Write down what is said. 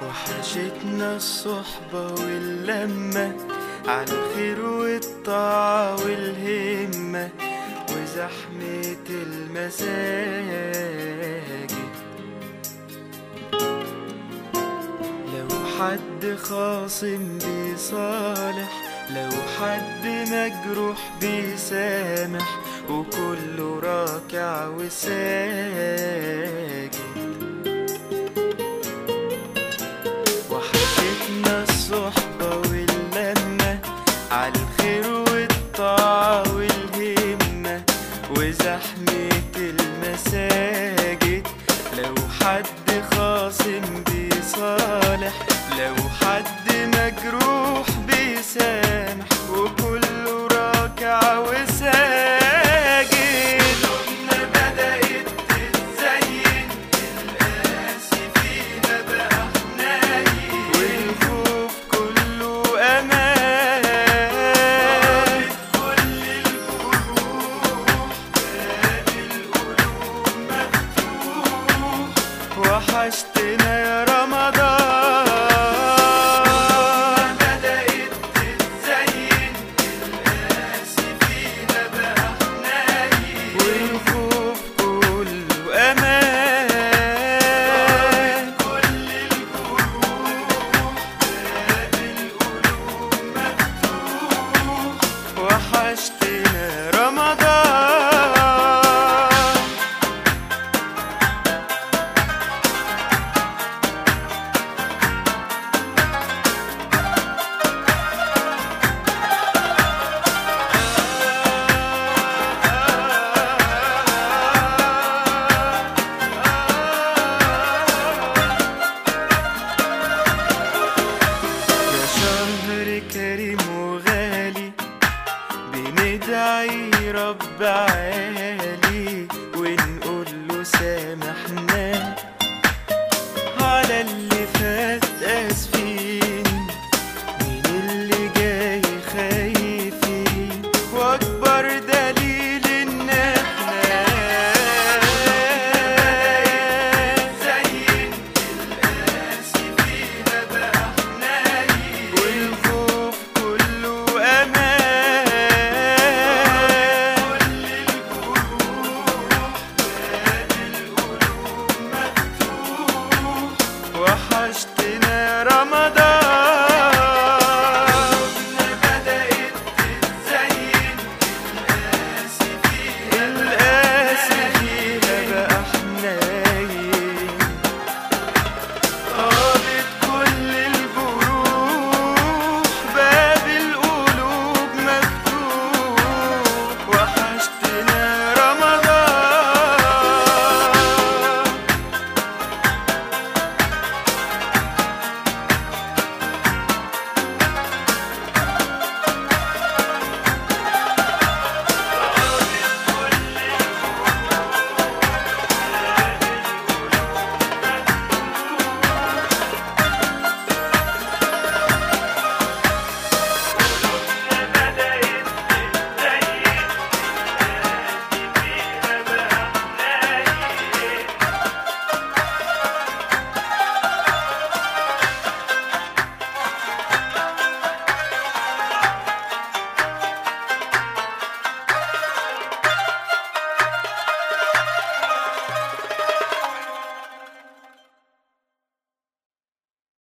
وحشتنا الصحبة واللمة على الخير والطاعة والهمة وزحمة المساجد لو حد خاصم بيصالح لو حد مجروح بيسامح وكله راكع وساجد وحشتنا الصحبة واللمة على الخير والطاعة والهمة وزحمة المساجد لو حد خاصم بيصالح لو حد مجروح بيسامح وكله راكع وساجد قلوبنا بدأت تتزين القاسي فيها بقى حنين والخوف كله أمان كل الجروح باب القلوب مفتوح وحشتنا يا رمضان بدأت تتزين القاسي فيها بقى حنين والخوف كله أمان كل الجروح باب القلوب مفتوح وحشتنا رمضان يا شهر كريم وغالي بندعي رب عالي ونقول له سامحنا على اللي فات اسفين من اللي جاي خايفين واكبر دليل ان احنا زين القاسي فيها بقى حنين والخوف كله امان كل الجروح باب القلوب مفتوح وحشتنا رمضان